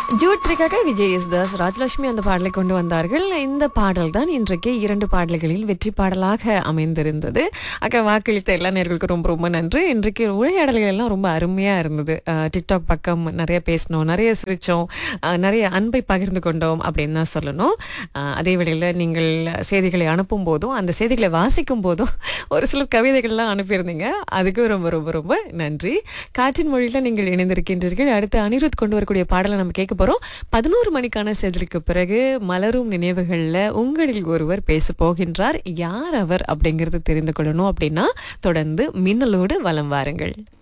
ஜூட்ரிக்காக விஜய் யேசுதாஸ் ராஜலட்சுமி அந்த பாடலை கொண்டு வந்தார்கள் இந்த பாடல் தான் இன்றைக்கு இரண்டு பாடல்களில் வெற்றி பாடலாக அமைந்திருந்தது அக்கா வாக்களித்த எல்லா நேர்களுக்கும் ரொம்ப ரொம்ப நன்றி இன்றைக்கு உரையாடல்கள் எல்லாம் ரொம்ப அருமையா இருந்தது அஹ், டிக்டாக் பக்கம் நிறைய பேசினோம் நிறைய சிரிச்சோம் அஹ், நிறைய அன்பை பகிர்ந்து கொண்டோம் அப்படின்னு தான் சொல்லணும் அஹ், அதே வேளையில் நீங்கள் செய்திகளை அனுப்பும் போதும் அந்த செய்திகளை வாசிக்கும் போதும் ஒரு சில கவிதைகள்லாம் அனுப்பியிருந்தீங்க அதுக்கு ரொம்ப ரொம்ப ரொம்ப நன்றி காற்றின் மொழியில் நீங்கள் இணைந்திருக்கின்றீர்கள் அடுத்து அனிருத் கொண்டு வரக்கூடிய பாடலை நம்ம கேட்க போறோம் பதினோரு மணிக்கான செய்திக்கு பிறகு மலரும் நினைவுகள்ல உங்களில் ஒருவர் பேச போகின்றார் யார் அவர் அப்படிங்கறது தெரிந்து கொள்ளணும் அப்படின்னா தொடர்ந்து மின்னலோடு வலம் வாருங்கள்